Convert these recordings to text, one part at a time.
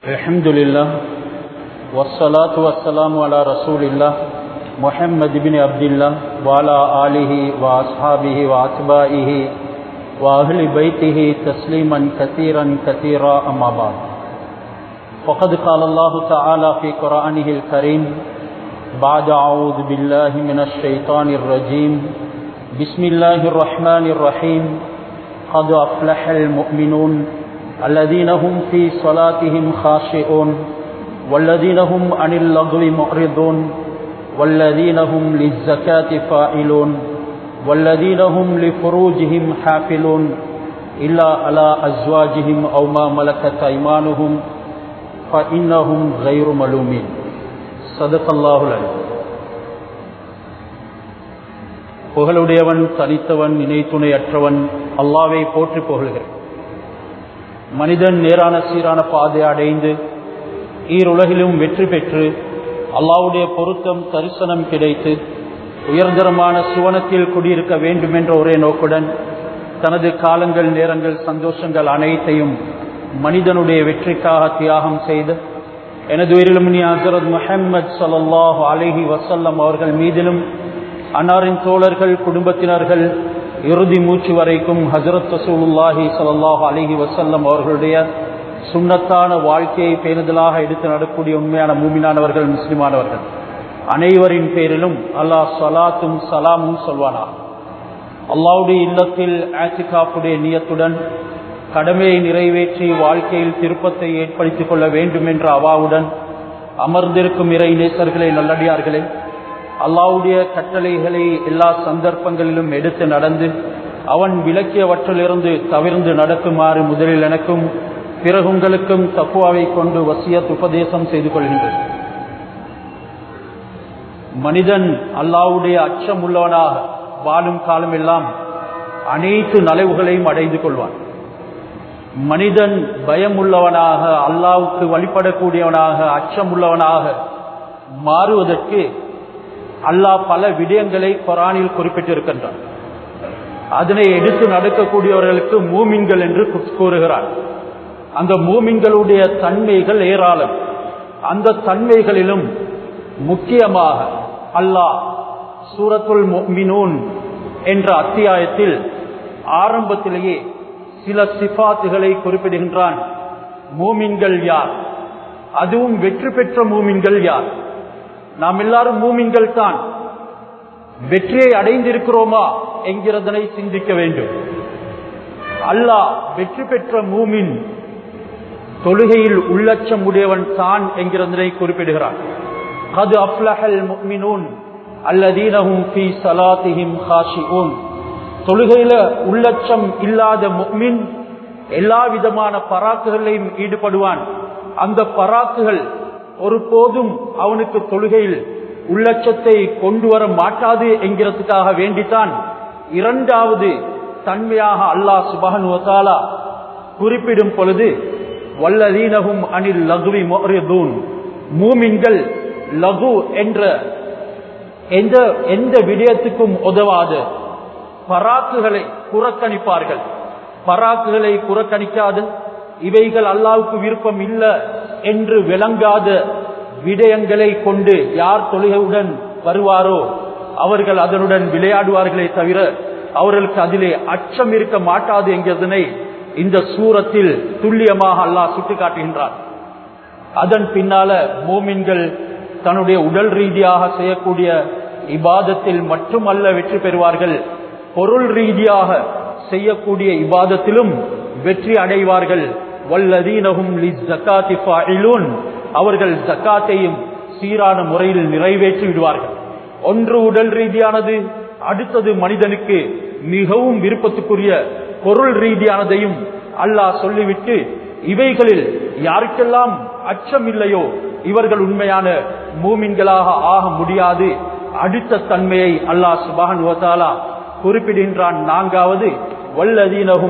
الحمد لله والصلاة والسلام على رسول الله محمد بن عبد الله وعلى آله وأصحابه وأتباعه وأهل بيته تسليما كثيرا كثيرا أما بعد وقد قال الله تعالى في قرآنه الكريم بعد أعوذ بالله من الشيطان الرجيم بسم الله الرحمن الرحيم قد أفلح المؤمنون الذين هم في صلاتهم خاشعون والذين هم عن اللغو معرضون والذين هم للزكاة فاعلون والذين هم لفروجهم حافلون إلا على أزواجهم أو ما ملكت أيمانهم فإنهم غير ملومين صدق الله العليم புகழுடையவன் தனித்தவன் இணைத்துணையற்றவன் அல்லாவை போற்றி புகழ்கிறேன் மனிதன் நேரான சீரான பாதை அடைந்து ஈருலகிலும் வெற்றி பெற்று அல்லாவுடைய பொருத்தம் தரிசனம் கிடைத்து உயர்தரமான சுவனத்தில் குடியிருக்க வேண்டும் என்ற ஒரே நோக்குடன் தனது காலங்கள் நேரங்கள் சந்தோஷங்கள் அனைத்தையும் மனிதனுடைய வெற்றிக்காக தியாகம் செய்து எனது உயிரிலும் ஹசரத் முஹம்மது சல்லாஹ் அலிஹி வசல்லம் அவர்கள் மீதிலும் அன்னாரின் தோழர்கள் குடும்பத்தினர்கள் இறுதி மூச்சு வரைக்கும் ஹசரத் ரசூலுல்லாஹி சல்லாஹ் அலிஹி வசல்லம் அவர்களுடைய சுண்ணத்தான வாழ்க்கையை பேணுதலாக எடுத்து நடக்கூடிய உண்மையான மூமினானவர்கள் முஸ்லிமானவர்கள் அனைவரின் பேரிலும் அல்லாஹ் சலாத்தும் சலாமும் சொல்வானா அல்லாவுடைய இல்லத்தில் ஆசிகாப்புடைய நியத்துடன் கடமையை நிறைவேற்றி வாழ்க்கையில் திருப்பத்தை ஏற்படுத்திக் கொள்ள வேண்டும் என்ற அவாவுடன் அமர்ந்திருக்கும் இறை நேசர்களே நல்லடியார்களே அல்லாவுடைய கட்டளைகளை எல்லா சந்தர்ப்பங்களிலும் எடுத்து நடந்து அவன் விளக்கியவற்றிலிருந்து தவிர்ந்து நடக்குமாறு முதலில் எனக்கும் பிறகு உங்களுக்கும் தப்புவாவை கொண்டு வசியத் உபதேசம் செய்து கொள்கின்றது மனிதன் அல்லாவுடைய அச்சம் உள்ளவனாக வாழும் காலமெல்லாம் அனைத்து நலவுகளையும் அடைந்து கொள்வான் மனிதன் பயம் உள்ளவனாக அல்லாவுக்கு வழிபடக்கூடியவனாக அச்சம் உள்ளவனாக மாறுவதற்கு அல்லாஹ் பல விடயங்களை குரானில் குறிப்பிட்டிருக்கின்றான் அதனை எடுத்து நடக்கக்கூடியவர்களுக்கு மூமின்கள் என்று கூறுகிறார் அந்த மூமின்களுடைய தன்மைகள் ஏராளம் அந்த தன்மைகளிலும் முக்கியமாக அல்லாஹ் சூரத்துல் மினூன் என்ற அத்தியாயத்தில் ஆரம்பத்திலேயே சில சிபாத்துகளை குறிப்பிடுகின்றான் மூமின்கள் யார் அதுவும் வெற்றி பெற்ற மூமின்கள் யார் நாம் எல்லாரும் மூமின்கள் தான் வெற்றியை அடைந்திருக்கிறோமா என்கிறதனை சிந்திக்க வேண்டும் அல்லாஹ் வெற்றி பெற்ற மூமின் தொழுகையில் உள்ளச்சம் உடையவன் தான் என்கிறதனை குறிப்பிடுகிறான் கது அப்லஹல் முக்மினூன் அல்லதீனஹும் ஃபீ சலாத்திஹிம் ஹாஷிஊன் தொழுகையில உள்ளச்சம் இல்லாத முக்மின் எல்லா விதமான பராக்குகளையும் ஈடுபடுவான் அந்த பராக்குகள் ஒருபோதும் அவனுக்கு தொழுகையில் உள்ளச்சத்தை கொண்டு வர மாட்டாது என்கிறதுக்காக வேண்டித்தான் இரண்டாவது தன்மையாக அல்லாஹ் சுபகனுவத்தாலா குறிப்பிடும் பொழுது வல்லதீனகும் அனில் லகுவி மொரிதூன் மூமின்கள் லகு என்ற எந்த எந்த விடயத்துக்கும் உதவாத பராக்குகளை புறக்கணிப்பார்கள் பராக்குகளை புறக்கணிக்காது இவைகள் அல்லாவுக்கு விருப்பம் இல்ல என்று விளங்காத விடயங்களை கொண்டு யார் தொழுகையுடன் வருவாரோ அவர்கள் அதனுடன் விளையாடுவார்களே தவிர அவர்களுக்கு அதிலே அச்சம் இருக்க மாட்டாது என்கிறதனை இந்த சூரத்தில் துல்லியமாக அல்லாஹ் சுட்டிக்காட்டுகின்றார் அதன் பின்னால மோமின்கள் தன்னுடைய உடல் ரீதியாக செய்யக்கூடிய இபாதத்தில் மட்டுமல்ல வெற்றி பெறுவார்கள் பொருள் ரீதியாக செய்யக்கூடிய இபாதத்திலும் வெற்றி அடைவார்கள் வல்லதீனகும் அவர்கள் ஜக்காத்தையும் சீரான முறையில் நிறைவேற்றி விடுவார்கள் ஒன்று உடல் ரீதியானது அடுத்தது மனிதனுக்கு மிகவும் விருப்பத்துக்குரிய பொருள் ரீதியானதையும் அல்லாஹ் சொல்லிவிட்டு இவைகளில் யாருக்கெல்லாம் அச்சம் இல்லையோ இவர்கள் உண்மையான மூமின்களாக ஆக முடியாது அடுத்த தன்மையை அல்லாஹ் சுபான் ஓதாலா குறிப்பிடுகின்றான் நான்காவது வல்லதீனகும்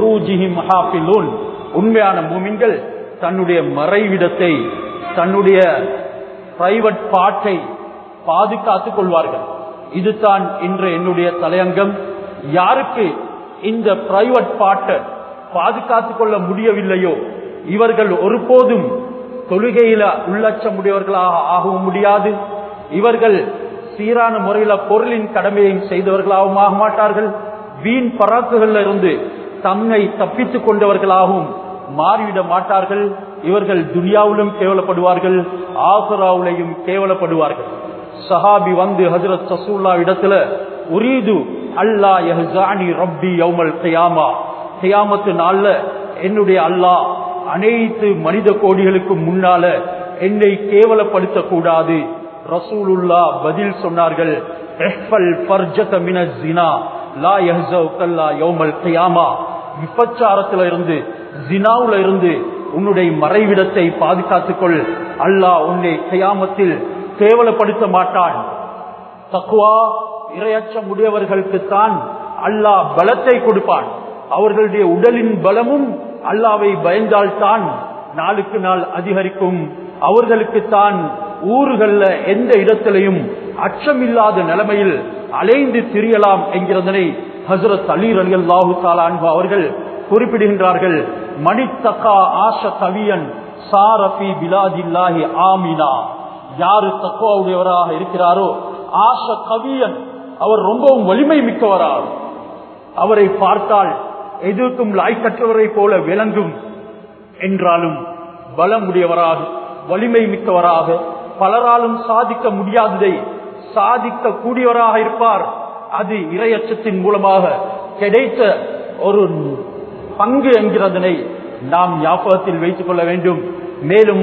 உண்மையான மூமின்கள் தன்னுடைய மறைவிடத்தை தன்னுடைய பிரைவேட் பாட்டை பாதுகாத்துக் கொள்வார்கள் இதுதான் இன்று என்னுடைய தலையங்கம் யாருக்கு இந்த பிரைவேட் பாட்டை பாதுகாத்துக் கொள்ள முடியவில்லையோ இவர்கள் ஒருபோதும் தொழுகையில உள்ளச்சமுடையவர்களாக ஆகவும் முடியாது இவர்கள் சீரான முறையில பொருளின் கடமையும் செய்தவர்களாகவும் ஆக மாட்டார்கள் வீண் பராக்குகள்ல இருந்து தம்மை தப்பித்துக் கொண்டவர்களாகவும் மாறிவிட மாட்டார்கள் இவர்கள் துனியாவிலும் கேவலப்படுவார்கள் ஆசுராவிலையும் கேவலப்படுவார்கள் சஹாபி வந்து ஹசரத் சசூல்லா இடத்துல உரீது அல்லா யஹ்சானி ரப்பி யௌமல் கியாமா கியாமத்து நாள்ல என்னுடைய அல்லாஹ் அனைத்து மனித கோடிகளுக்கும் முன்னால என்னை கேவலப்படுத்த கூடாது ரசூலுல்லா பதில் சொன்னார்கள் விபச்சாரத்தில இருந்து ஜினாவுல இருந்து உன்னுடைய மறைவிடத்தை பாதுகாத்துக் கொள் அல்லாஹ் உன்னை கயாமத்தில் கேவலப்படுத்த மாட்டான் தக்குவா இரையச்சம் உடையவர்களுக்கு தான் அல்லாஹ் பலத்தை கொடுப்பான் அவர்களுடைய உடலின் பலமும் அல்லாவை பயந்தால்தான் நாளுக்கு நாள் அதிகரிக்கும் அவர்களுக்கு தான் ஊர்கள்ல எந்த இடத்திலையும் அச்சமில்லாத நிலைமையில் அலைந்து திரியலாம் என்கிறதனை ஹசரத் அலீர் அலி அல்லாஹு தாலான்பு அவர்கள் குறிப்பிடுகின்றார்கள் மணித்தகா ஆஷ கவியன் சாரபி பிலாதில்லாஹி ஆமினா யாரு தக்குவாவுடையவராக இருக்கிறாரோ ஆஷ கவியன் அவர் ரொம்பவும் வலிமை மிக்கவரார் அவரை பார்த்தால் எதிர்க்கும் லாய்க்கற்றவரை போல விளங்கும் என்றாலும் பலம் உடையவராக வலிமை மிக்கவராக பலராலும் சாதிக்க முடியாததை சாதிக்க கூடியவராக இருப்பார் அது இரையச்சத்தின் மூலமாக கிடைத்த ஒரு பங்கு என்கிறதனை நாம் ஞாபகத்தில் வைத்துக் கொள்ள வேண்டும் மேலும்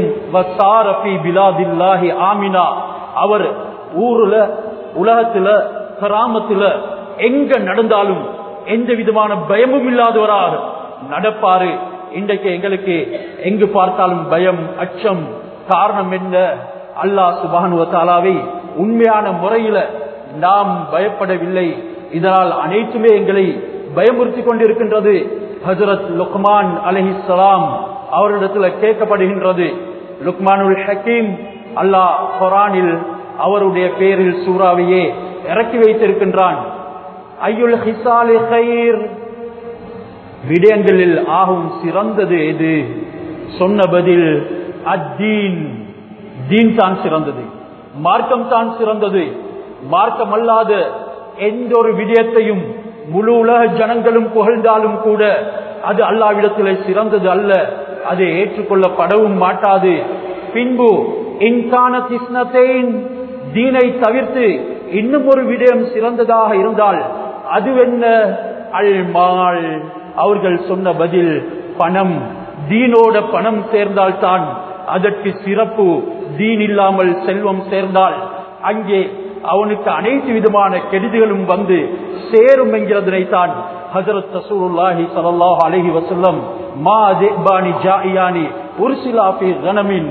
ஆமினா அவர் ஊருல உலகத்துல கிராமத்துல எங்க நடந்தாலும் எந்த விதமான பயமும் இல்லாதவராக நடப்பாரு இன்றைக்கு எங்களுக்கு எங்கு பார்த்தாலும் பயம் அச்சம் காரணம் என்ன அல்லாஹ் சுபானுவத்தாலாவை உண்மையான முறையில நாம் பயப்படவில்லை இதனால் அனைத்துமே எங்களை பயமுறுத்தி கொண்டிருக்கின்றது ஹசரத் லுக்மான் அலஹிசலாம் அவரிடத்துல கேட்கப்படுகின்றது லுக்மானுல் ஹக்கீம் அல்லாஹ் குரானில் அவருடைய பேரில் சூறாவையே இறக்கி வைத்திருக்கின்றான் ஐயுல் ஹிசாலி கயிர் விடயங்களில் ஆகும் சிறந்தது எது சொன்ன பதில் அத்தீன் தீன் தான் சிறந்தது மார்க்கம் தான் சிறந்தது மார்க்கம் அல்லாத எந்த ஒரு விடயத்தையும் முழு உலக ஜனங்களும் புகழ்ந்தாலும் கூட அது அல்லாவிடத்தில் சிறந்தது அல்ல அது ஏற்றுக்கொள்ளப்படவும் மாட்டாது பின்பு இன்கான கிருஷ்ணத்தேன் தீனை தவிர்த்து இன்னும் ஒரு விடயம் சிறந்ததாக இருந்தால் அதுவென்ன அல் மால் அவர்கள் சொன்ன பதில் பணம் தீனோட பணம் சேர்ந்தால்தான் அதற்கு சிறப்பு தீன் இல்லாமல் செல்வம் சேர்ந்தால் அங்கே அவனுக்கு அனைத்து விதமான கெடுதிகளும் வந்து சேரும் என்கிறதனை தான் ஹசரத் ரசூலுல்லாஹி ஸல்லல்லாஹு அலைஹி வஸல்லம் மா திபானி ஜாயியானி உர்சிலா ஃபீ கனமின்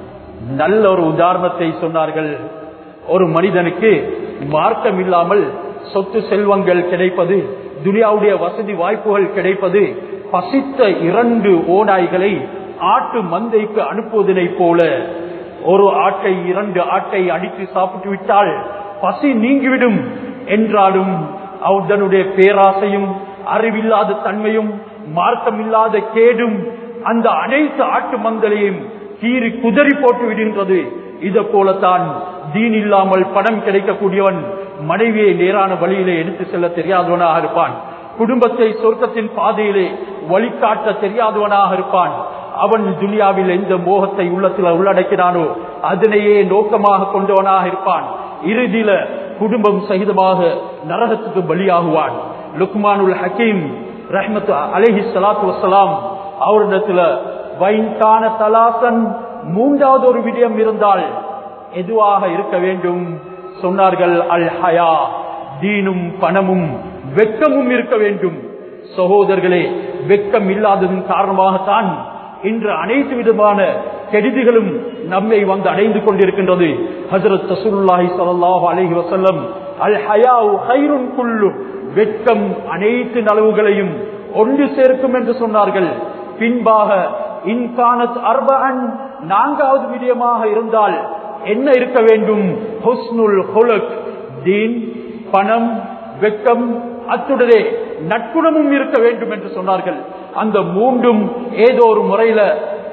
நல்ல ஒரு உதாரணத்தை சொன்னார்கள் ஒரு மனிதனுக்கு மார்க்கம் இல்லாமல் சொத்து செல்வங்கள் கிடைப்பது துனியாவுடைய வசதி வாய்ப்புகள் கிடைப்பது பசித்த இரண்டு ஓநாய்களை ஆட்டு மந்தைக்கு அனுப்புவதனை போல ஒரு ஆட்டை இரண்டு ஆட்டை அடித்து சாப்பிட்டு விட்டால் பசி நீங்கிவிடும் என்றாலும் அவனுடைய பேராசையும் அறிவில்லாத தன்மையும் மார்க்கமில்லாத கேடும் அந்த அனைத்து ஆட்டு மந்தலையும் கீறி குதறி போட்டு விடுகின்றது இதை போலத்தான் தீன் இல்லாமல் பணம் கிடைக்கக்கூடியவன் மனைவியை நேரான வழியிலே எடுத்து செல்ல தெரியாதவனாக இருப்பான் குடும்பத்தை சொர்க்கத்தின் பாதையிலே வழிகாட்ட தெரியாதவனாக இருப்பான் அவன் துனியாவில் எந்த மோகத்தை உள்ளத்தில் உள்ளடக்கிறானோ அதனையே நோக்கமாக கொண்டவனாக இருப்பான் இறுதியில குடும்பம் சகிதமாக நரகத்துக்கு பலியாகுவான் லுக்மானுல் ஹக்கீம் ரஹ்மத் அலஹி சலாத்து வசலாம் அவரிடத்துல வைன்கான தலாசன் மூன்றாவது ஒரு விடயம் இருந்தால் எதுவாக இருக்க வேண்டும் சொன்னார்கள் அல் ஹயா தீனும் பணமும் வெக்கமும் இருக்க வேண்டும் சகோதரர்களே வெக்கம் இல்லாததன் காரணமாகத்தான் இன்று அனைத்து விதமான கெடுதிகளும் நம்மை வந்து அடைந்து கொண்டிருக்கின்றது ஹசரத் தசூல்லாஹி ஸல்லல்லாஹு அலைஹி வஸல்லம் அல் ஹயாஉ கைருன் குல்லு வெட்கம் அனைத்து நலவுகளையும் ஒன்று சேர்க்கும் என்று சொன்னார்கள் பின்பாக இன்கானத் அர்பன் நான்காவது விடயமாக இருந்தால் என்ன இருக்க வேண்டும் ஹுஸ்னுல் ஹுலக் தீன் பணம் வெக்கம் அத்துடனே நட்புணமும் இருக்க வேண்டும் என்று சொன்னார்கள் அந்த மூன்றும் ஏதோ ஒரு முறையில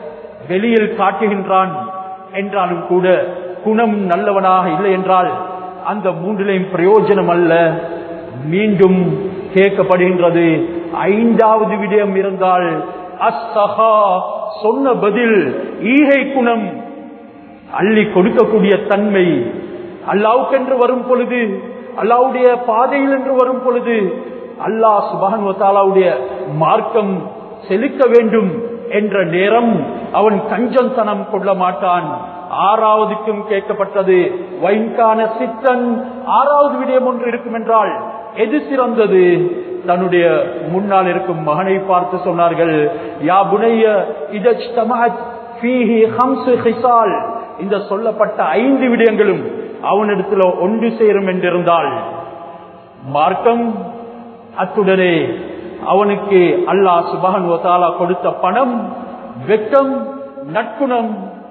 வெளியில் காட்டுகின்றான் என்றாலும் கூட குணம் நல்லவனாக இல்லை என்றால் அந்த மூன்றிலையும் பிரயோஜனம் அல்ல மீண்டும் கேட்கப்படுகின்றது ஐந்தாவது விடயம் இருந்தால் அஸ்ஸஹா சொன்ன பதில் ஈகை குணம் அள்ளி கொடுக்கக்கூடிய தன்மை அல்லாவுக்கென்று வரும் பொழுது அல்லாவுடைய பாதையில் என்று வரும் பொழுது அல்லாஹ் சுபான் தாலாவுடைய மார்க்கம் செலுத்த வேண்டும் என்ற நேரம் அவன் கஞ்சந்தனம் கொள்ள மாட்டான் ஆறாவதுக்கும் கேட்கப்பட்டது வைன்கான சித்தன் ஆறாவது விடயம் ஒன்று இருக்கும் என்றால் எது சிறந்தது தன்னுடைய முன்னால் இருக்கும் மகனை பார்த்து சொன்னார்கள் யா புனைய இதஜ்தமஅத் ஃபீஹி ஹம்சு ஹிசால் இந்த சொல்லப்பட்ட ஐந்து விடயங்களும் அவனிடத்தில் ஒன்று சேரும் என்றிருந்தால் மார்க்கம் அத்துடனே அவனுக்கு அல்லாஹ் சுபஹன் வதாலா கொடுத்த பணம் வெட்கம் நற்குணம்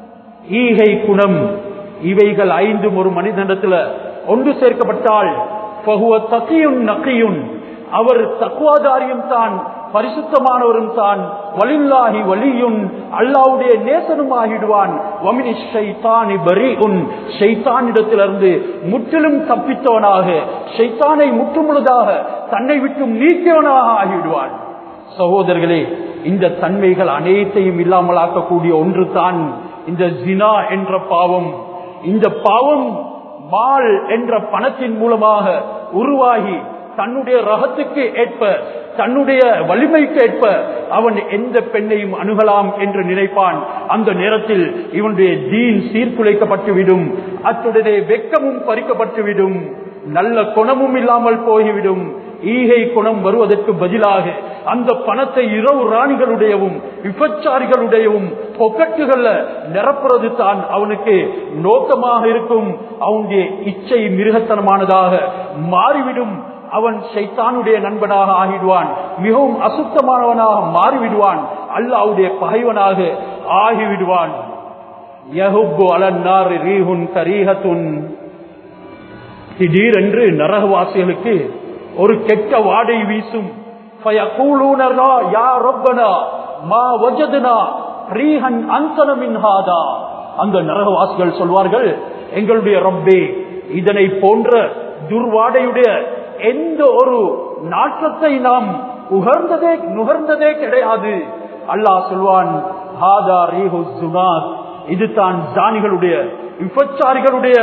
ஈகை குணம் இவைகள் ஐந்தும் ஒரு மனிதனிடத்தில் ஒன்று சேர்க்கப்பட்டால் பகுவ தக்கியும் நக்கியும் அவர் தக்குவாதாரியும் தான் பரிசுத்தமானவரும் தான் வலில்லாஹி வலியுன் அல்லாவுடைய நேசனும் ஆகிடுவான் வமினி ஷைத்தானி பரீஉன் ஷைத்தானிடத்திலிருந்து முற்றிலும் தப்பித்தவனாக ஷைத்தானை முற்றுமுழுதாக தன்னை விட்டும் நீக்கியவனாக ஆகிவிடுவான் சகோதரர்களே இந்த தன்மைகள் அனைத்தையும் இல்லாமலாக்கக்கூடிய ஒன்று தான் இந்த ஜினா என்ற பாவம் இந்த பாவம் மால் என்ற பணத்தின் மூலமாக உருவாகி தன்னுடைய ரகத்துக்கு ஏற்ப தன்னுடைய வலிமைக்கு ஏற்ப அவன் எந்த பெண்ணையும் அணுகலாம் என்று நினைப்பான் அந்த நேரத்தில் இவனுடைய தீன் சீர்குலைக்கப்பட்டுவிடும் அத்துடனே வெக்கமும் பறிக்கப்பட்டுவிடும் நல்ல குணமும் இல்லாமல் போய்விடும் ஈகை குணம் வருவதற்கு பதிலாக அந்த பணத்தை இரவு ராணிகளுடையவும் விபச்சாரிகளுடையவும் பொக்கட்டுகள்ல நிரப்புறது தான் அவனுக்கு நோக்கமாக இருக்கும் அவனுடைய இச்சை மிருகத்தனமானதாக மாறிவிடும் அவன் சைத்தானுடைய நண்பனாக ஆகிடுவான் மிகவும் அசுத்தமானவனாக மாறிவிடுவான் அல்லாவுடைய பகைவனாக ஆகிவிடுவான் யஹுப்பு அலன்னார் ரீஹுன் கரீஹத்துன் திடீரென்று நரகவாசிகளுக்கு ஒரு கெட்ட வாடை வீசும் அந்த நரகவாசிகள் சொல்வார்கள் எங்களுடைய ரப்பே இதனை போன்ற துர்வாடையுடைய எந்த ஒரு நாற்றத்தை நாம் உகர்ந்ததே நுகர்ந்ததே கிடையாது அல்லாஹ் சொல்வான் இதுதான் ஜானிகளுடைய விபச்சாரிகளுடைய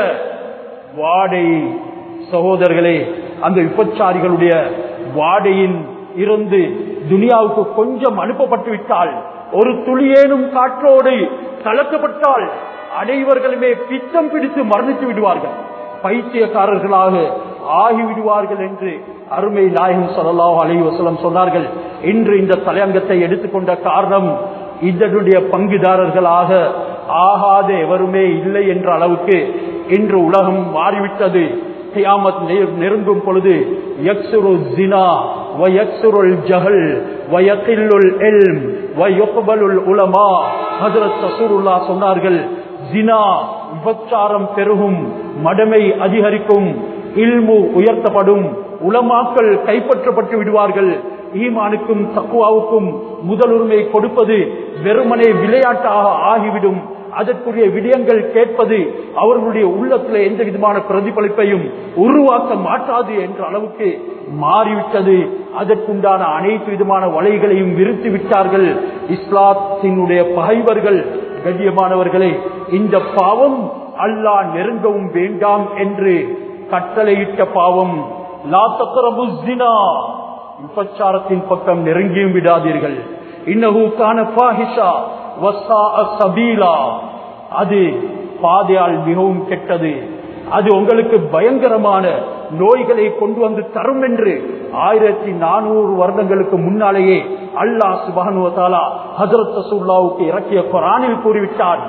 வாடை சகோதரர்களே அந்த விபச்சாரிகளுடைய வாடையின் இருந்து துனியாவுக்கு கொஞ்சம் அனுப்பப்பட்டு விட்டால் ஒரு துளியேனும் காற்றோடு கலக்கப்பட்டால் அனைவர்களுமே பித்தம் பிடித்து மரணித்து விடுவார்கள் பைத்தியக்காரர்களாக ஆகிவிடுவார்கள் என்று அருமை நாயகம் சொல்லலாஹ் அலி வசலம் சொன்னார்கள் இன்று இந்த தலையங்கத்தை எடுத்துக்கொண்ட காரணம் இதனுடைய பங்குதாரர்களாக ஆகாத எவருமே இல்லை என்ற அளவுக்கு இன்று உலகம் மாறிவிட்டது கியாமத் நெருங்கும் பொழுது யக்சுரு ஜினா வயக்சுருல் ஜஹல் வயக்கில்லுல் எல்ம் வயொக்கபலுல் உலமா ஹஜரத் ரசூலுல்லா சொன்னார்கள் ஜினா விபச்சாரம் பெருகும் மடமை அதிகரிக்கும் இல்மு உயர்த்தப்படும் உலமாக்கள் கைப்பற்றப்பட்டு விடுவார்கள் ஈமானுக்கும் தக்குவாவுக்கும் முதலுரிமை கொடுப்பது வெறுமனே விளையாட்டாக ஆகிவிடும் அதற்குரிய விடயங்கள் கேட்பது அவர்களுடைய உள்ளத்தில் எந்த விதமான பிரதிபலிப்பையும் உருவாக்க மாட்டாது என்ற அளவுக்கு மாறிவிட்டது அதற்குண்டான அனைத்து விதமான வலைகளையும் விரித்து விட்டார்கள் இஸ்லாத்தினுடைய பகைவர்கள் கண்ணியமானவர்களே இந்த பாவம் அல்லாஹ் நெருங்கவும் வேண்டாம் என்று கட்டளையிட்ட பாவம் லா தக்ரபு ஜினா விபச்சாரத்தின் பக்கம் நெருங்கியும் விடாதீர்கள் இன்னஹு கான ஃபாஹிஷா வஸா சபீலா அது பாதையால் மிகவும் கெட்டது அது உங்களுக்கு பயங்கரமான நோய்களை கொண்டு வந்து தரும் என்று ஆயிரத்தி நானூறு வருடங்களுக்கு முன்னாலேயே அல்லாஹ் சுபானுவத்தாலா ஹசரத் ரசூல்லாவுக்கு இறக்கிய குரானில் கூறிவிட்டார்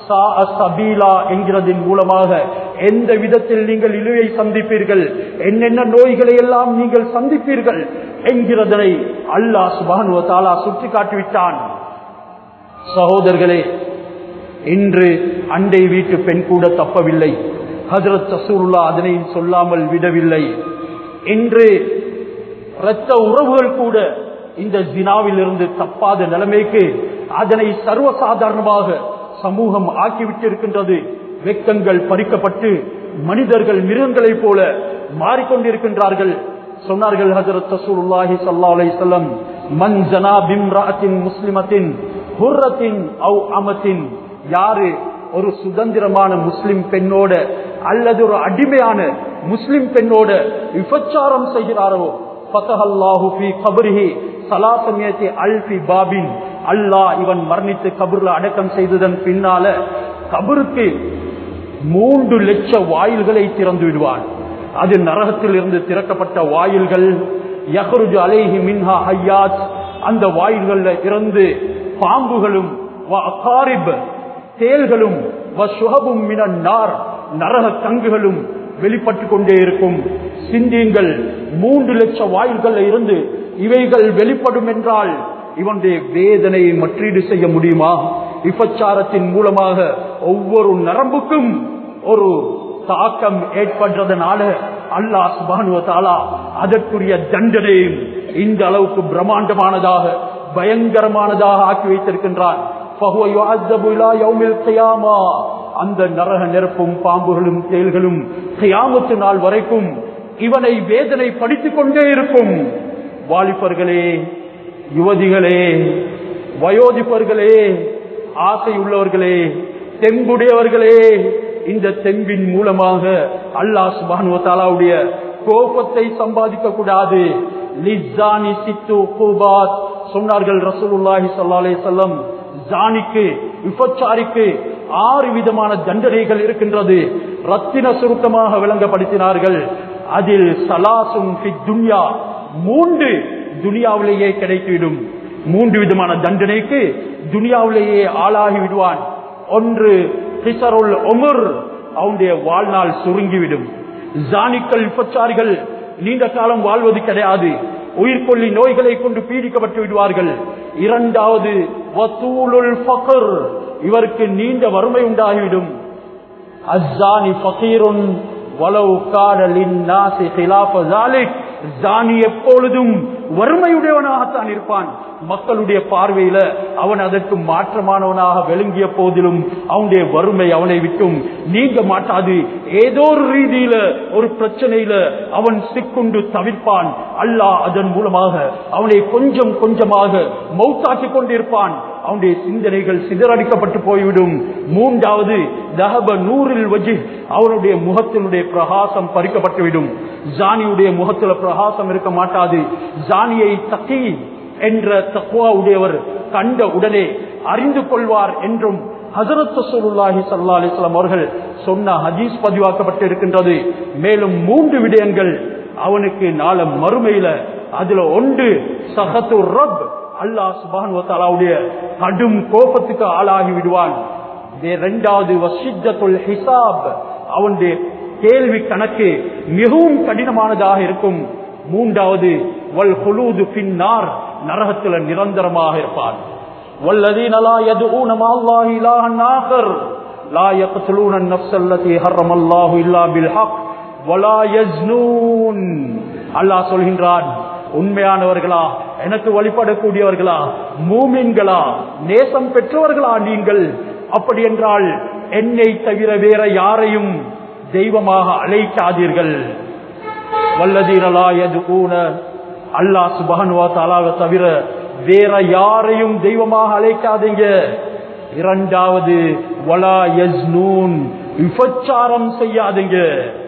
சபீலா என்கிறதின் மூலமாக எந்த விதத்தில் நீங்கள் இழுவை சந்திப்பீர்கள் என்னென்ன நோய்களை எல்லாம் நீங்கள் சந்திப்பீர்கள் என்கிறதனை அல்லாஹ் சுபானுவத்தாலா சுட்டி காட்டிவிட்டான் சகோதரர்களே இன்று அண்டை வீட்டு பெண் கூட தப்பவில்லை ஹசரத் ரசூல்லா அதனை சொல்லாமல் விடவில்லை இன்று இரத்த உறவுகள் கூட இந்த ஜினாவில் இருந்து தப்பாத நிலைமைக்கு அதனை சர்வசாதாரணமாக சமூகம் ஆக்கிவிட்டிருக்கின்றது வெக்கங்கள் பறிக்கப்பட்டு மனிதர்கள் மிருகங்களைப் போல மாறிக்கொண்டிருக்கின்றார்கள் சொன்னார்கள் ஹஜரத் ரசூலுல்லாஹி ஸல்லல்லாஹு அலைஹி வஸல்லம் மன் ஜனா பிம்ரஅத்தின் முஸ்லிமத்தின் ஹுர்ரத்தின் அவ் அமத்தின் யாரு ஒரு சுதந்திரமான முஸ்லிம் பெண்ணோட அல்லது ஒரு அடிமையான முஸ்லிம் பெண்ணோட விபச்சாரம் செய்கிறாரோ ஃபதஹல்லாஹு ஃபீ கபரிஹி சலாசமியத்தி அல்ஃபி பாபின் அல்லாஹ் இவன் மரணித்து கபர்ல அடக்கம் செய்ததன் பின்னால கபருக்கு மூன்று லட்ச வாயில்களை திறந்து விடுவான் அது நரகத்தில் இருந்து திறக்கப்பட்ட வாயில்கள் யஹ்ருஜு அலைஹி மின்ஹா ஹய்யாத் அந்த வாயில்கள்ல இருந்து பாம்புகளும் வ அகாரிப் தேல்களும் வ சுஹபும் மினன் நார் நரக தங்குகளும் வெளிப்பட்டு கொண்டே இருக்கும் சிந்தியுங்கள் மூன்று லட்சம் வாயில்கள்ல இருந்து இவைகள் வெளிப்படும் என்றால் இவனுடைய வேதனையை மற்றீடு செய்ய முடியுமா விபச்சாரத்தின் மூலமாக ஒவ்வொரு நரம்புக்கும் ஒரு தாக்கம் ஏற்படுறதுனால அல்லாஹ் சுபானுவ தாலா அதற்குரிய தண்டனையும் இந்த அளவுக்கு பிரம்மாண்டமானதாக பயங்கரமானதாக ஆக்கி வைத்திருக்கின்றான் فَهُوَ يُعَذَّبُ إِلَى يَوْمِ الْقِيَامَةِ அந்த நரக நெருப்பும் பாம்புகளும் தேல்களும் கியாமத்து நாள் வரைக்கும் இவனை வேதனை படித்துக் கொண்டே இருக்கும் வாலிபர்களே யுவதிகளே வயோதிபர்களே ஆசை உள்ளவர்களே தெம்புடையவர்களே இந்த தெம்பின் மூலமாக அல்லாஹ் சுபானு தாலாவுடைய கோபத்தை சம்பாதிக்க கூடாது லிஸ்ஸானி சித்து கூபாத் சொன்னார்கள் ரசூலுல்லாஹி ஸல்லல்லாஹு அலைஹி வஸல்லம் ஜானிக்கு விபச்சாரிக்கு ஆறு விதமான தண்டனைகள் இருக்கின்றது ரத்தின சுருக்கமாக விளங்கப்படுத்தினார்கள் அதில் சலாசும் துன்யா மூன்று துனியாவிலேயே கிடைத்துவிடும் மூன்று விதமான தண்டனைக்கு துனியாவிலேயே ஆளாகி விடுவான் ஒன்று கிசருள் ஒமர் அவனுடைய வாழ்நாள் சுருங்கிவிடும் ஜானிக்கள் விபச்சாரிகள் நீண்ட காலம் வாழ்வது கிடையாது உயிர்கொல்லி நோய்களை கொண்டு பீடிக்கப்பட்டு விடுவார்கள் இரண்டாவது வசூலுல் ஃபக்ர் இவருக்கு நீண்ட வறுமை உண்டாகிவிடும் அஸ்ஸானி ஃபகீருன் வலவு காடலின் நாசி ஹிலாஃப ஜாலிக் ஜானி எப்பொழுதும் வறுமையுடையவனாகத்தான் இருப்பான் மக்களுடைய பார்வையில அவன் அதற்கு மாற்றமானவனாக விளங்கிய போதிலும் அவனுடைய வறுமை அவனை விட்டும் நீங்க மாட்டாது ஏதோ ஒரு ரீதியில ஒரு பிரச்சனையில அவன் சிக்குண்டு தவிர்ப்பான் அல்லாஹ் அதன் மூலமாக அவனை கொஞ்சம் கொஞ்சமாக மௌத்தாக்கிக் கொண்டிருப்பான் அவனுடைய சிந்தனைகள் சிதறடிக்கப்பட்டு போய்விடும் மூன்றாவது தஹப நூறில் வஜி அவனுடைய முகத்தினுடைய பிரகாசம் பறிக்கப்பட்டுவிடும் ஜானியுடைய முகத்துல பிரகாசம் இருக்க மாட்டாது ஜானியை தக்கி என்ற தக்குவா உடையவர் கண்ட உடனே அறிந்து கொள்வார் என்றும் ஹசரத் சுல்லாஹி சல்லா அலிஸ்லாம் அவர்கள் சொன்ன ஹதீஸ் பதிவாக்கப்பட்டு இருக்கின்றது மேலும் மூன்று விடயங்கள் அவனுக்கு நாள மறுமையில அதுல ஒன்று சஹத்து ரப் அல்லாஹ் சுபானுடைய கடும் கோபத்துக்கு ஆளாகி விடுவான் இரண்டாவது வசித்தத்துல் ஹிசாப் அவனுடைய கேள்வி கணக்கு மிகவும் கடினமானதாக இருக்கும் மூன்றாவது வல் ஹுலூது பின்னார் நரகத்தில் நிரந்தரமாக இருப்பான் والذين لا يدعون مع الله إلها آخر لا يقتلون النفس التي حرم الله إلا بالحق ولا يزنون அல்லாஹ் சொல்கின்றான் உண்மையானவர்களா எனக்கு வழிபடக்கூடியவர்களா மூமின்களா நேசம் பெற்றவர்களா நீங்கள் அப்படி என்றால் என்னை தவிர வேற யாரையும் தெய்வமாக அழைக்காதீர்கள் வல்லதீரலா எது ஊன அல்லாஹ் சுபகனுவா தாலாவை தவிர வேற யாரையும் தெய்வமாக அழைக்காதீங்க இரண்டாவது வலா யஸ்னூன் விபச்சாரம் செய்யாதீங்க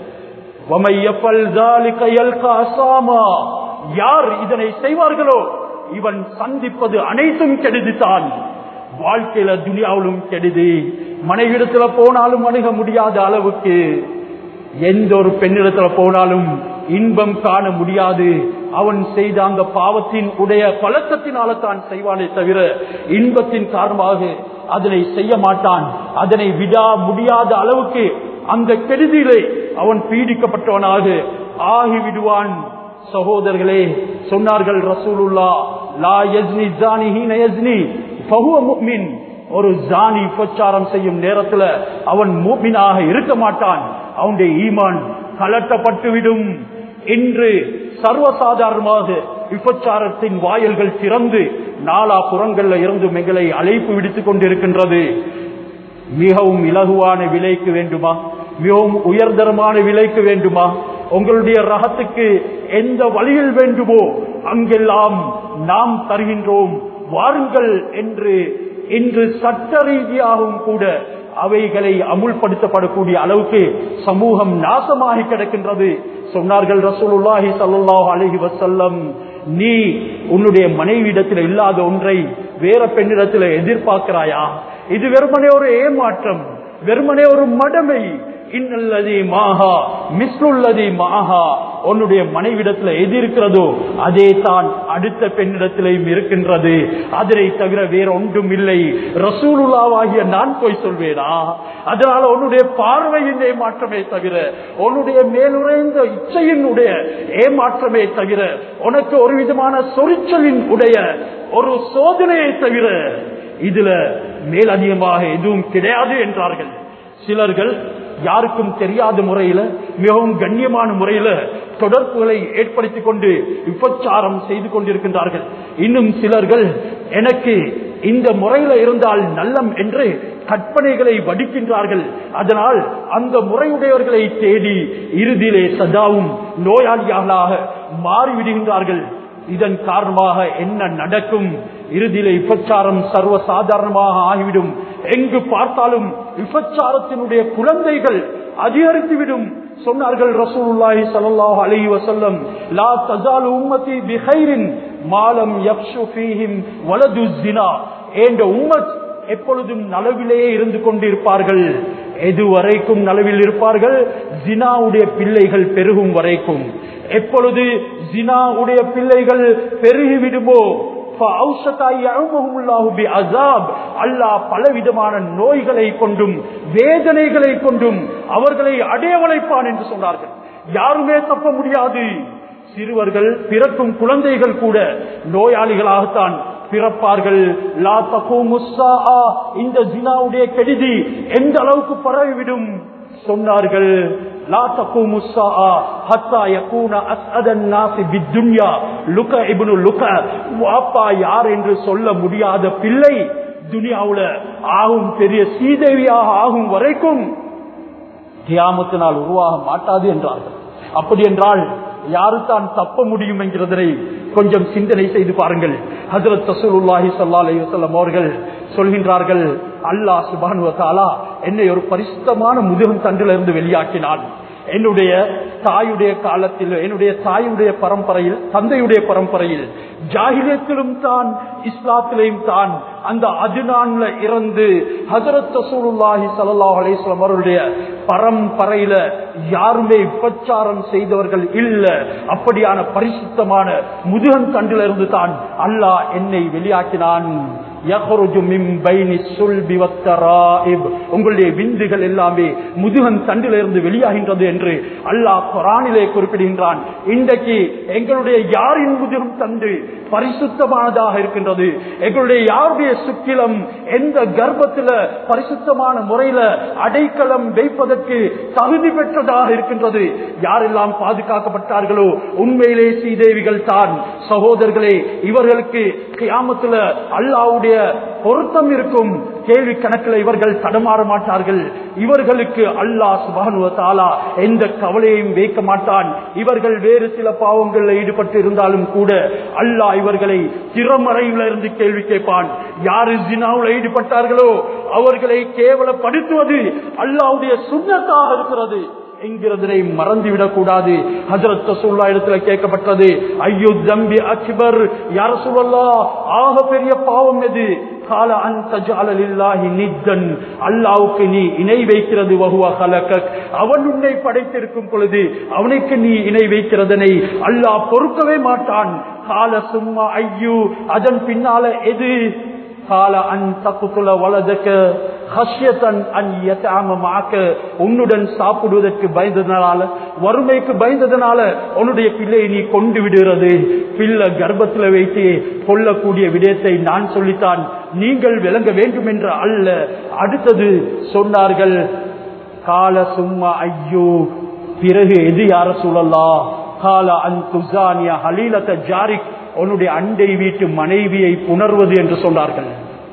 யார் இதனை செய்வார்களோ இவன் சந்திப்பது அனைத்தும் கெடுதித்தான் வாழ்க்கையில துனியாவிலும் கெடுதி மனைவிடத்துல போனாலும் அணுக முடியாத அளவுக்கு எந்த ஒரு பெண்ணிடத்துல போனாலும் இன்பம் காண முடியாது அவன் செய்த அந்த பாவத்தின் உடைய பழக்கத்தினால தான் செய்வானே தவிர இன்பத்தின் காரணமாக அதனை செய்ய மாட்டான் அதனை விடா முடியாத அளவுக்கு அந்த கெடுதியிலே அவன் பீடிக்கப்பட்டவனாக ஆகிவிடுவான் சகோதரர்களே சொன்னார்கள் ரசூலுல்லா லா யஸ்னி ஜானி ஹீன யஸ்னி ஃபஹுவ முஃமின் ஒரு ஜானி பிரச்சாரம் செய்யும் நேரத்துல அவன் மூமினாக இருக்க மாட்டான் அவனுடைய ஈமான் கலட்டப்பட்டுவிடும் இன்று சர்வசாதாரணமாக விபச்சாரத்தின் வாயில்கள் திறந்து நாலா புறங்கள்ல இருந்தும் எங்களை அழைப்பு விடுத்துக் கொண்டிருக்கின்றது மிகவும் இலகுவான விலைக்கு வேண்டுமா மிகவும் உயர்தரமான விலைக்கு வேண்டுமா உங்களுடைய ரகத்துக்கு எந்த வழியில் வேண்டுமோ அங்கெல்லாம் நாம் தருகின்றோம் வாருங்கள் என்று இன்று சட்ட ரீதியாகவும் கூட அவைகளை அமுல்படுத்தப்படக்கூடிய அளவுக்கு சமூகம் நாசமாகி கிடக்கின்றது சொன்னார்கள் ரசூலுல்லாஹி ஸல்லல்லாஹு அலைஹி வஸல்லம் நீ உன்னுடைய மனைவியிடத்தில் இல்லாத ஒன்றை வேற பெண்ணிடத்தில் எதிர்பார்க்கிறாயா இது வெறுமனே ஒரு ஏமாற்றம் வெறுமனே ஒரு மடமை இன்னல்லதி மாஹா மிஸ்லுல்லதி மாஹா உன்னுடைய மனைவிடத்தில் எது இருக்கிறதோ அதே தான் அடுத்த பெண்ணிடத்திலேயும் இருக்கின்றது அதனை தவிர வேற ஒன்றும் இல்லை ரசூலுல்லாவாகிய நான் போய் சொல்வேனா அதனால உன்னுடைய பார்வையின் ஏமாற்றமே தவிர உன்னுடைய மேலுறைந்த இச்சையினுடைய ஏமாற்றமே தவிர உனக்கு ஒரு விதமான சொரிச்சலின் உடைய ஒரு சோதனையை தவிர இதுல மேலதிகமாக எதுவும் கிடையாது என்றார்கள் சிலர்கள் யாருக்கும் தெரியாத முறையில மிகவும் கண்ணியமான முறையில தொடர்புகளை ஏற்படுத்திக் கொண்டு விபச்சாரம் செய்து கொண்டிருக்கின்றார்கள் இன்னும் சிலர்கள் எனக்கு இந்த முறையில இருந்தால் நல்லம் என்று கற்பனைகளை வடிக்கின்றார்கள் அதனால் அந்த முறையுடையவர்களை தேடி இறுதியிலே சதாவும் நோயாளியாகலாக மாறிவிடுகின்றார்கள் இதன் காரணமாக என்ன நடக்கும் இறுதியிலே விபச்சாரம் சர்வ சாதாரணமாக ஆகிவிடும் எங்கு பார்த்தாலும் விபச்சாரத்தினுடைய குழந்தைகள் அதிகரித்துவிடும் சொன்னார்கள் ரசூலுல்லாஹி ஸல்லல்லாஹு அலைஹி வஸல்லம் லா தஸாலு உம்மதி பிகைரின் மாலம் யக்ஷு ஃபீஹிம் வலது ஸினா என்ற உம்மத் எப்பொழுதும் நலவிலேயே இருந்து கொண்டிருப்பார்கள் எது வரைக்கும் நலவில் இருப்பார்கள் ஜினாவுடைய பிள்ளைகள் பெருகும் வரைக்கும் எப்பொழுது ஜினாவுடைய பிள்ளைகள் பெருகிவிடுமோ அல்லாஹ் பலவிதமான நோய்களை கொண்டும் வேதனைகளை கொண்டும் அவர்களை அடையவழைப்பான் என்று சொன்னார்கள் யாருமே தப்ப முடியாது சிறுவர்கள் பிறக்கும் குழந்தைகள் கூட நோயாளிகளாகத்தான் பிறப்பார்கள் லா தகூமுஸ்ஸா இந்த ஜினாவுடைய கெடுதி எந்த அளவுக்கு பரவிவிடும் சொன்னார்கள் லா தகூமுஸ்ஸா ஹத்தா யகூன அஸ்அதன் நாஸி பித்துன்யா லுக இப்னு லுக வாப்பா யார் என்று சொல்ல முடியாத பிள்ளை துனியாவுல ஆகும் பெரிய சீதேவியாக ஆகும் வரைக்கும் கியாமத்தினால் உருவாக மாட்டாது என்றார்கள் அப்படி என்றால் யாரு தான் தப்ப முடியும் என்கிறதனை கொஞ்சம் சிந்தனை செய்து பாருங்கள் ஹசரத் தசூலுல்லாஹி சல்லா அலி வசல்லம் அவர்கள் சொல்கின்றார்கள் அல்லாஹ் சுபானுவ தாலா என்னை ஒரு பரிசுத்தமான முதுகும் தண்டிலிருந்து வெளியாக்கினான் என்னுடைய தாயுடைய காலத்தில் என்னுடைய தாயுடைய பரம்பரையில் தந்தையுடைய பரம்பரையில் ஜாகிலியத்திலும் தான் இஸ்லாத்திலையும் தான் அந்த அதுநான்ல இறந்து ஹசரத் ரசூலுல்லாஹி ஸல்லல்லாஹு அலைஹி வஸல்லம் அவருடைய பரம்பரையில யாருமே விபச்சாரம் செய்தவர்கள் இல்ல அப்படியான பரிசுத்தமான முதுகன் தண்டில இருந்து தான் அல்லாஹ் என்னை வெளியாக்கினான் உங்களுடைய விந்துகள் எல்லாமே முதுகன் தண்டிலிருந்து வெளியாகின்றது என்று அல்லாஹ் குரானிலே குறிப்பிடுகின்றான் இன்றைக்கு எங்களுடைய யாரின் முதுகும் தண்டு பரிசுத்தமானதாக இருக்கின்றது எங்களுடைய யாருடைய சுக்கிலம் எந்த கர்ப்பத்தில் பரிசுத்தமான முறையில அடைக்கலம் வைப்பதற்கு தகுதி பெற்றதாக இருக்கின்றது யாரெல்லாம் பாதுகாக்கப்பட்டார்களோ உண்மையிலே ஸ்ரீதேவிகள் தான் சகோதரர்களே இவர்களுக்கு கியாமத்துல அல்லாவுடைய பொருத்தம் இருக்கும் கேள்வி கணக்கில் இவர்கள் தடமாற மாட்டார்கள் இவர்களுக்கு அல்லாஹ் சுபானுவ தாலா எந்த கவலையையும் வைக்க மாட்டான் இவர்கள் வேறு சில பாவங்களில் ஈடுபட்டு இருந்தாலும் கூட அல்லாஹ் இவர்களை திறமறையில இருந்து கேள்வி கேட்பான் யாரு ஜினாவில் ஈடுபட்டார்களோ அவர்களை கேவலப்படுத்துவது அல்லாவுடைய சுண்ணத்தாக இருக்கிறது என்கிறதை மறந்துவிடக் கூடாது ஹசரத் ரசூல்லா இடத்துல கேட்கப்பட்டது ஐயோ தம்பி அக்பர் யார சொல்லல்லா ஆக பெரிய பாவம் எது கால அந்த நித்தன் அல்லாவுக்கு நீ இணை வைக்கிறது வகுவா கலக்க அவன் உன்னை படைத்திருக்கும் பொழுது அவனுக்கு நீ இணை வைக்கிறதனை அல்லாஹ் பொறுக்கவே மாட்டான் கால சும்மா ஐயோ அதன் பின்னால எது கால அன் தக்குத்துல வலதக்க உன்னுடன் சாப்பிடுவதற்கு பயந்ததனால வறுமைக்கு பயந்ததனால உன்னுடைய பிள்ளையை நீ கொண்டு விடுகிறது பிள்ளை கர்ப்பத்தில் வைத்து கொள்ளக்கூடிய விடயத்தை நான் சொல்லித்தான் நீங்கள் விளங்க வேண்டும் என்ற அல்ல அடுத்தது சொன்னார்கள் கால சும்மா ஐயோ பிறகு எது யார சூழல்லா கால அன் துசானியா ஹலீலத்த ஜாரிக் உன்னுடைய அண்டை வீட்டு மனைவியை புணர்வது என்று சொன்னார்கள்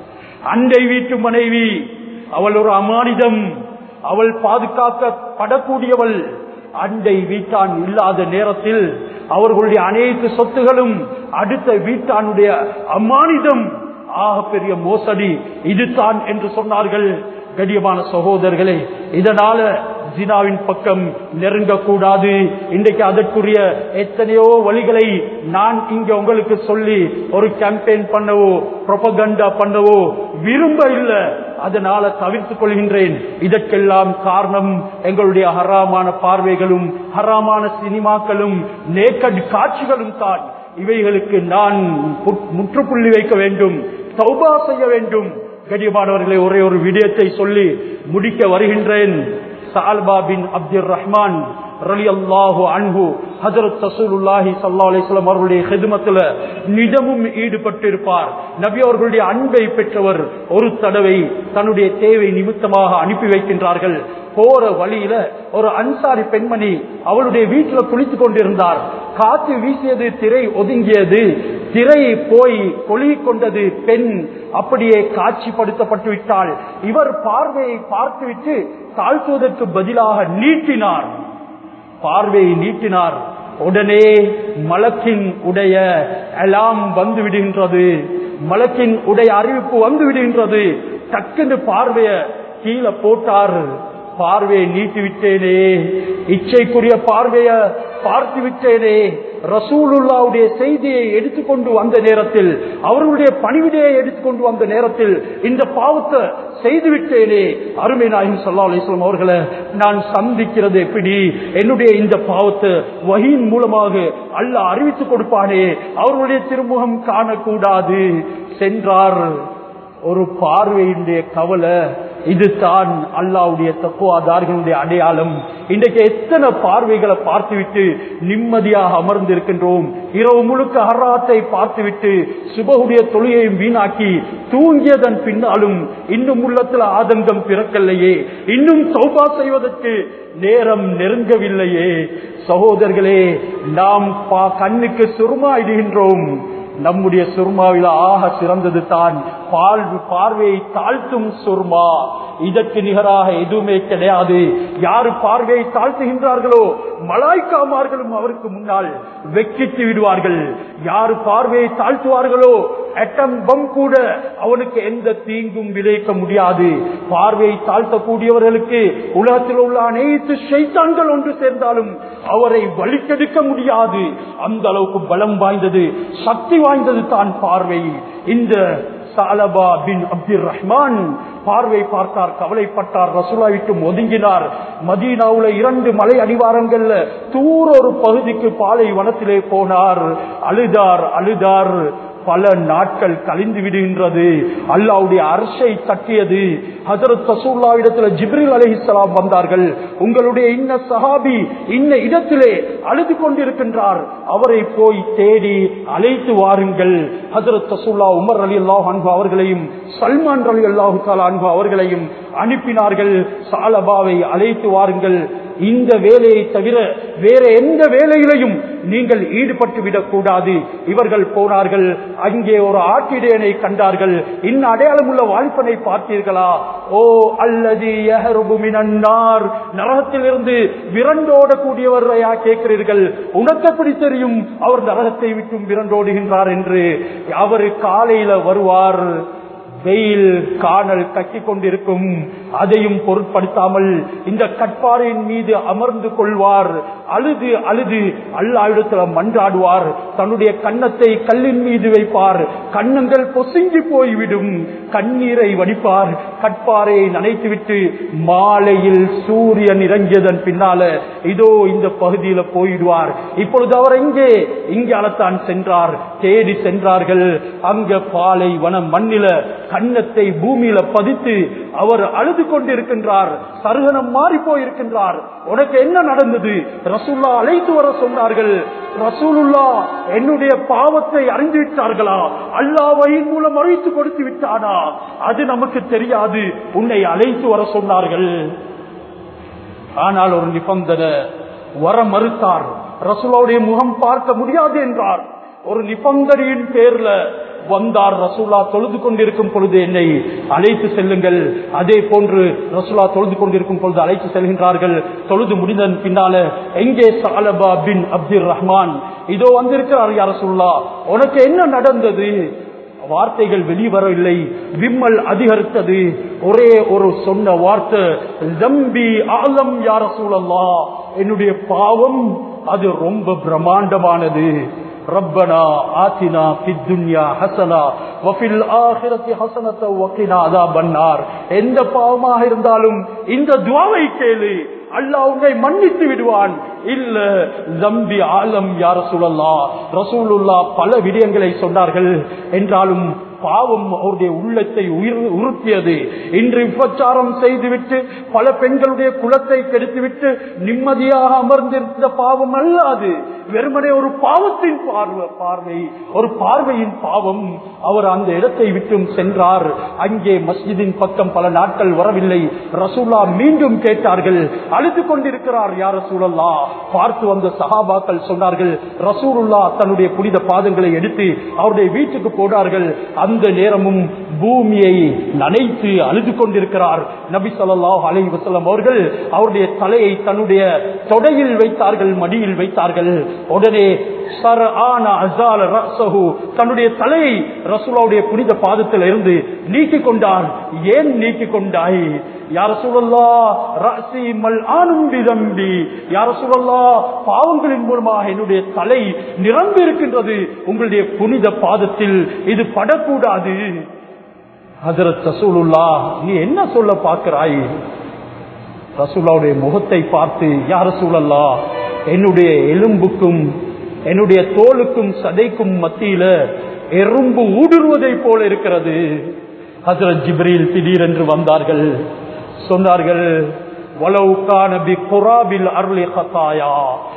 அண்டை வீட்டு மனைவி அவள் ஒரு அமானிதம் அவள் பாதுகாக்கப்படக்கூடியவள் அண்டை வீட்டான் இல்லாத நேரத்தில் அவர்களுடைய அனைத்து சொத்துகளும் அடுத்த வீட்டானுடைய அமானிதம் ஆக பெரிய மோசடி இதுதான் என்று சொன்னார்கள் கடியமான சகோதரர்களே இதனால ஜினாவின் பக்கம் நெருங்கக்கூடாது இன்றைக்கு அதற்குரிய எத்தனையோ வழிகளை நான் இங்க உங்களுக்கு சொல்லி ஒரு கேம்பெயின் பண்ணவோ ப்ரொபகண்டா பண்ணவோ விரும்ப இல்லை அதனால தவிர்த்துக் கொள்கின்றேன் இதற்கெல்லாம் காரணம் எங்களுடைய ஹராமான பார்வைகளும் ஹராமான சினிமாக்களும் நேக்கட் காட்சிகளும் தான் இவைகளுக்கு நான் முற்றுப்புள்ளி வைக்க வேண்டும் சௌபா செய்ய வேண்டும் கடியமானவர்களை ஒரே ஒரு விடயத்தை சொல்லி முடிக்க வருகின்றேன் சால்பா பின் அப்துல் ரஹ்மான் ரலி அல்லாஹு அன்பு ஹசரத் ரசூலுல்லாஹி ஸல்லல்லாஹு அலைஹி வஸல்லம் அவர்களுடைய ஹிதமத்துல நிதமும் ஈடுபட்டு இருப்பார் நபி அவர்களுடைய அன்பை பெற்றவர் ஒரு தடவை தன்னுடைய தேவை நிமித்தமாக அனுப்பி வைக்கின்றார்கள் போற வழியில ஒரு அன்சாரி பெண்மணி அவளுடைய வீட்டுல குளித்துக் கொண்டிருந்தார் காத்து வீசியது திரை ஒதுங்கியது திரை போய் கொலி கொண்டது பெண் அப்படியே காட்சிப்படுத்தப்பட்டு விட்டால் இவர் பார்வையை பார்த்துவிட்டு தாழ்த்துவதற்கு பதிலாக நீட்டினார் பார்வையை நீட்டினார் உடனே மலக்கின் உடைய அலாம் வந்து விடுகின்றது மலக்கின் உடைய அறிவிப்பு வந்து விடுகின்றது டக்குன்னு பார்வைய கீழே போட்டார் பார்வையை நீட்டி விட்டேனே இச்சைக்குரிய பார்வைய பார்த்து விட்டேனே ரசூலுல்லாவுடைய செய்தியை எடுத்துக்கொண்டு வந்த நேரத்தில் அவர்களுடைய பணிவிடையை எடுத்துக்கொண்டு வந்த நேரத்தில் இந்த பாவத்தை செய்து விட்டேனே அருமை நாயகம் சல்லா அலிஸ்லாம் அவர்களை நான் சந்திக்கிறது எப்படி என்னுடைய இந்த பாவத்தை வகையின் மூலமாக அல்ல அறிவித்துக் கொடுப்பானே அவர்களுடைய திருமுகம் காணக்கூடாது சென்றார் ஒரு பார்வையினுடைய கவலை இதுதான் அல்லாவுடைய தக்குவாதார்களுடைய அடையாளம் இன்றைக்கு எத்தனை பார்வைகளை பார்த்துவிட்டு நிம்மதியாக அமர்ந்து இருக்கின்றோம் இரவு முழுக்க ஹராத்தை பார்த்துவிட்டு சுபகுடைய தொழிலையும் வீணாக்கி தூங்கியதன் பின்னாலும் இன்னும் உள்ளத்துல ஆதங்கம் பிறக்கலையே இன்னும் சௌபா செய்வதற்கு நேரம் நெருங்கவில்லையே சகோதரர்களே நாம் கண்ணுக்கு சுருமா இடுகின்றோம் நம்முடைய சுர்மாவில் ஆக சிறந்தது தான் பால் பார்வையை தாழ்த்தும் சுர்மா இதற்கு நிகராக எதுவுமே கிடையாது யாரு பார்வையை தாழ்த்துகின்றார்களோ மலாய்க்காமார்களும் அவருக்கு முன்னால் வெக்கித்து விடுவார்கள் யாரு பார்வையை தாழ்த்துவார்களோ அட்டம் பம் கூட அவனுக்கு எந்த தீங்கும் விளைவிக்க முடியாது பார்வையை தாழ்த்தக்கூடியவர்களுக்கு உலகத்தில் உள்ள அனைத்து ஷைத்தான்கள் ஒன்று சேர்ந்தாலும் அவரை வழிக்கெடுக்க முடியாது அந்த அளவுக்கு பலம் வாய்ந்தது சக்தி வாய்ந்தது தான் பார்வை இந்த சாலபா பின் அப்துல் ரஹ்மான் பார்வை பார்த்தார் கவலைப்பட்டார் ரசூலா விட்டு ஒதுங்கினார் மதீனாவுல இரண்டு மலை அடிவாரங்கள்ல தூர ஒரு பகுதிக்கு பாலை வனத்திலே போனார் அழுதார் அழுதார் பல நாட்கள் கழிந்து விடுகின்றது அல்லாவுடைய அரசை தட்டியது ஹசரத் ரசூல்லா இடத்துல ஜிப்ரில் அலிஹிஸ்லாம் வந்தார்கள் உங்களுடைய இன்ன சஹாபி இன்ன இடத்திலே அழுது கொண்டிருக்கின்றார் அவரை போய் தேடி அழைத்து வாருங்கள் ஹசரத் ரசூல்லா உமர் அலி அல்லாஹ் அன்பு அவர்களையும் சல்மான் அலி அல்லாஹு தாலா அன்பு அவர்களையும் அனுப்பினார்கள் சாலபாவை அழைத்து வாருங்கள் இந்த வேலையை தவிர வேற எந்த வேலையிலையும் நீங்கள் ஈடுபட்டு விடக்கூடாது இவர்கள் போனார்கள் அங்கே ஒரு ஆட்டிடையனை கண்டார்கள் இன்ன அடையாளம் உள்ள வாய்ப்பனை பார்த்தீர்களா ஓ அல்லது நன்னார் நரகத்திலிருந்து விரண்டோடக்கூடியவரையா கேட்கிறீர்கள் உனக்கு எப்படி தெரியும் அவர் நரகத்தை விட்டும் விரண்டோடுகின்றார் என்று அவர் காலையில வருவார் வெயில் காணல் கட்டி கொண்டிருக்கும் அதையும் பொருட்படுத்தாமல் இந்த கட்பாறையின் மீது அமர்ந்து கொள்வார் அழுது அழுது அல்லாவிடத்துல மன்றாடுவார் தன்னுடைய கன்னத்தை கல்லின் மீது வைப்பார் கண்ணங்கள் பொசுங்கி போய்விடும் கண்ணீரை வடிப்பார் கட்பாறையை நனைத்துவிட்டு மாலையில் சூரியன் இறங்கியதன் பின்னால இதோ இந்த பகுதியில போயிடுவார் இப்பொழுது அவர் எங்கே இங்கே அலத்தான் சென்றார் தேடி சென்றார்கள் அங்க பாலை வனம் மண்ணில கன்னத்தை பூமியில பதித்து அவர் அழுது கொண்டிருக்கின்றார் சருகனம் மாறி போயிருக்கின்றார் உனக்கு என்ன நடந்தது ரசூல்லா அழைத்து வர சொன்னார்கள் ரசூலுல்லா என்னுடைய பாவத்தை அறிந்து விட்டார்களா அல்லாவையின் மூலம் அழைத்து கொடுத்து விட்டானா அது நமக்கு தெரியாது உன்னை அழைத்து வர சொன்னார்கள் ஆனால் ஒரு நிபந்தனை வர மறுத்தார் ரசூலாவுடைய முகம் பார்க்க முடியாது என்றார் ஒரு நிபந்தனையின் பேர்ல வந்தார் ரசூலா தொழுது கொண்டிருக்கும் பொழுது என்னை அழைத்து செல்லுங்கள் அதே போன்று ரசூலா தொழுது கொண்டிருக்கும் பொழுது அழைத்து செல்கின்றார்கள் தொழுது முடிந்ததன் பின்னால எங்கே சாலபா பின் அப்துல் ரஹ்மான் இதோ வந்திருக்கிறார் யார் ரசூல்லா உனக்கு என்ன நடந்தது வார்த்தைகள் வெளிவரவில்லை விம்மல் அதிகரித்தது ஒரே ஒரு சொன்ன வார்த்தை ஜம்பி ஆலம் யார சூழல்லா என்னுடைய பாவம் அது ரொம்ப பிரம்மாண்டமானது ரப்பனா ஆத்தினா பித்துன்யா ஹசனா வஃபில் ஆஹிரத்தி ஹசனத்தை வக்கினா அதா பன்னார் எந்த பாவமாக இருந்தாலும் இந்த துவாவை கேளு அல்லாஹ் உன்னை மன்னித்து விடுவான் இல்ல ஜம்பி ஆலம் யார சுழல்லா ரசூலுல்லா பல விடயங்களை சொன்னார்கள் என்றாலும் பாவம் அவருடைய உள்ளத்தை உயிர் உறுத்தியது இன்று விபச்சாரம் செய்துவிட்டு பல பெண்களுடைய குலத்தை கெடுத்துவிட்டு நிம்மதியாக அமர்ந்திருந்த பாவம் அல்லாது வெறுமனே ஒரு பாவத்தின் பார்வை பார்வை ஒரு பார்வையின் பாவம் அவர் அந்த இடத்தை விட்டும் சென்றார் அங்கே மஸ்ஜிதின் பக்கம் பல நாட்கள் வரவில்லை ரசூல்லா மீண்டும் கேட்டார்கள் அழுது கொண்டிருக்கிறார் யார் ரசூலல்லா பார்த்து வந்த சஹாபாக்கள் சொன்னார்கள் ரசூலுல்லா தன்னுடைய புனித பாதங்களை எடுத்து அவருடைய வீட்டுக்கு போனார்கள் அந்த நேரமும் பூமியை நனைத்து அழுது கொண்டிருக்கிறார் நபி ஸல்லல்லாஹு அலைஹி வஸல்லம் அவர்கள் அவருடைய தலையை தன்னுடைய தொடையில் வைத்தார்கள் மடியில் வைத்தார்கள் உடனே சர்ஆன அஸால ரஸஹு தன்னுடைய தலையை ரசூலுடைய புனித பாதத்தில் இருந்து நீக்கி கொண்டார் ஏன் நீக்கி கொண்டாய் யார சூழல்லா ரசி மல் ஆனும் விதம்பி யார சூழல்லா பாவங்களின் மூலமாக என்னுடைய தலை நிரம்பி இருக்கின்றது உங்களுடைய புனித பாதத்தில் இது படக்கூடாது ஹசரத் ரசூலுல்லா நீ என்ன சொல்ல பார்க்கிறாய் ரசூல்லாவுடைய முகத்தை பார்த்து யார சூழல்லா என்னுடைய எலும்புக்கும் என்னுடைய தோலுக்கும் சதைக்கும் மத்தியில எறும்பு ஊடுருவதை போல இருக்கிறது ஹசரத் ஜிப்ரீல் திடீரென்று வந்தார்கள் சொன்னார்கள் வலவுக்கான பி குராபில் அருளி ஹத்தாயா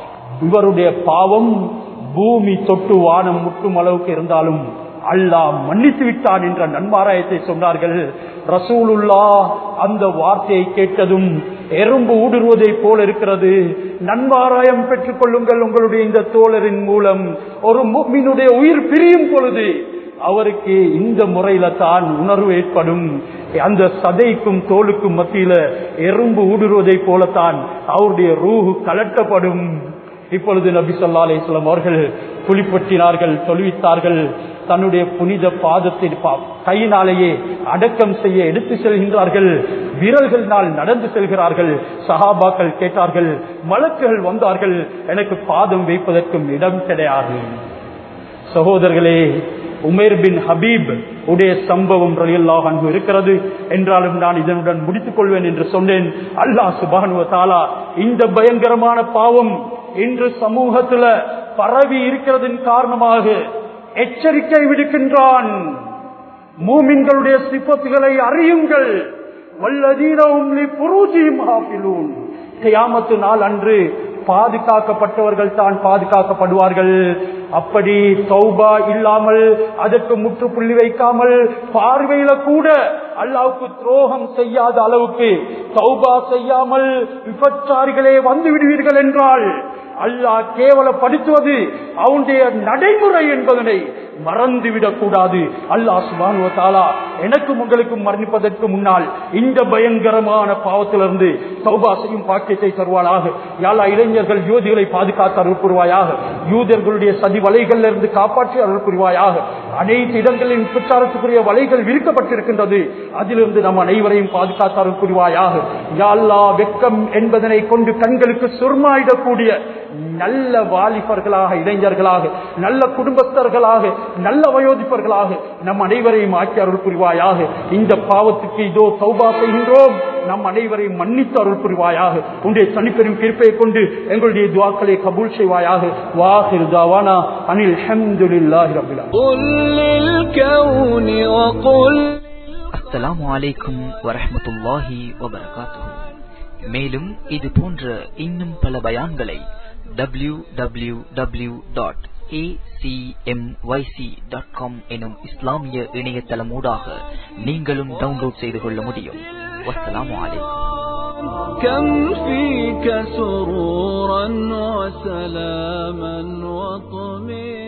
இவருடைய பாவம் பூமி தொட்டு வானம் முட்டும் அளவுக்கு இருந்தாலும் அல்லாஹ் மன்னித்து விட்டான் என்ற நன்மாராயத்தை சொன்னார்கள் ரசூலுல்லா அந்த வார்த்தையை கேட்டதும் எறும்பு ஊடுருவதை போல இருக்கிறது நன்மாராயம் பெற்றுக் கொள்ளுங்கள் உங்களுடைய இந்த தோழரின் மூலம் ஒரு மீனுடைய உயிர் பிரியும் பொழுது அவருக்கு இந்த முறையில தான் உணர்வு ஏற்படும் அந்த சதைக்கும் தோலுக்கும் மத்தியில எறும்பு ஊடுருவதை போலத்தான் அவருடைய ரூஹு கலட்டப்படும் இப்பொழுது நபி சொல்லா அலிஸ்லாம் அவர்கள் குளிப்பற்றினார்கள் தொழுவித்தார்கள் தன்னுடைய புனித பாதத்தில் கையினாலேயே அடக்கம் செய்ய எடுத்து செல்கின்றார்கள் வீரர்களால் நடந்து செல்கிறார்கள் சஹாபாக்கள் கேட்டார்கள் மலக்குகள் வந்தார்கள் எனக்கு பாதம் வைப்பதற்கும் இடம் கிடையாது சகோதரர்களே உமேர் பின் ஹபீப் உடைய சம்பவம் ரலியல்லாஹ் அன்பு இருக்கிறது என்றாலும் நான் இதனுடன் முடித்துக் கொள்வேன் என்று சொன்னேன் அல்லாஹ் சுபானுவ தாலா இந்த பயங்கரமான பாவம் இன்று சமூகத்துல பரவி இருக்கிறதின் காரணமாக எச்சரிக்கை விடுக்கின்றான் மூமின்களுடைய சிப்பத்துகளை அறியுங்கள் வல்லதீனவும் புரூஜியும் ஹாஃபிலூன் கியாமத்து நாள் அன்று பாதுகாக்கப்பட்டவர்கள் தான் பாதுகாக்கப்படுவார்கள் அப்படி சௌபா இல்லாமல் அதற்கு முற்றுப்புள்ளி வைக்காமல் பார்வையில கூட அல்லாவுக்கு துரோகம் செய்யாத அளவுக்கு சௌபா செய்யாமல் விபச்சாரிகளே வந்து விடுவீர்கள் என்றால் அல்லாஹ் கேவலப்படுத்துவது அவனுடைய நடைமுறை என்பதனை மறந்துவிடக் கூடாது அல்லாஹ் சுபானுவத்தாலா எனக்கும் உங்களுக்கும் மரணிப்பதற்கு முன்னால் இந்த பயங்கரமான பாவத்திலிருந்து சௌபா செய்யும் பாக்கியத்தை தருவாளாக யாழா இளைஞர்கள் யூதிகளை பாதுகாத்து அருள் புரிவாயாக யூதர்களுடைய சதி வலைகளில் இருந்து காப்பாற்றி அருள் புரிவாயாக அனைத்து இடங்களிலும் பிரச்சாரத்துக்குரிய வலைகள் விரிக்கப்பட்டிருக்கின்றது அதிலிருந்து நம் அனைவரையும் பாதுகாத்து அருள் புரிவாயாக யாழ்லா வெக்கம் என்பதனை கொண்டு கண்களுக்கு சுர்மாயிடக்கூடிய நல்ல வாலிபர்களாக இளைஞர்களாக நல்ல குடும்பஸ்தர்களாக நல்ல வயோதிப்பர்களாக நம் அனைவரையும் ஆக்கி அருள் புரிவாயாக இந்த பாவத்துக்கு இதோ சௌபா செய்கின்றோம் நம் அனைவரையும் மன்னித்து அருள் புரிவாயாக உன்னுடைய தனிப்பெரும் கிருப்பை கொண்டு எங்களுடைய துவாக்களை கபூல் செய்வாயாக வாஹிர் தாவானா அனில் ஹம்துலில்லாஹி ரப்பில் அஸ்ஸலாமு அலைக்கும் வரஹ்மத்துல்லாஹி வபரகாத்துஹு மேலும் இது போன்ற இன்னும் பல பயான்களை W W W dot acmyc.com எனும் இஸ்லாமிய இணையதளமூடாக நீங்களும் டவுன்லோட் செய்து கொள்ள முடியும் வஸ்ஸலாமு அலைக்கும் كم فيك سرورا وسلاما وطمئنا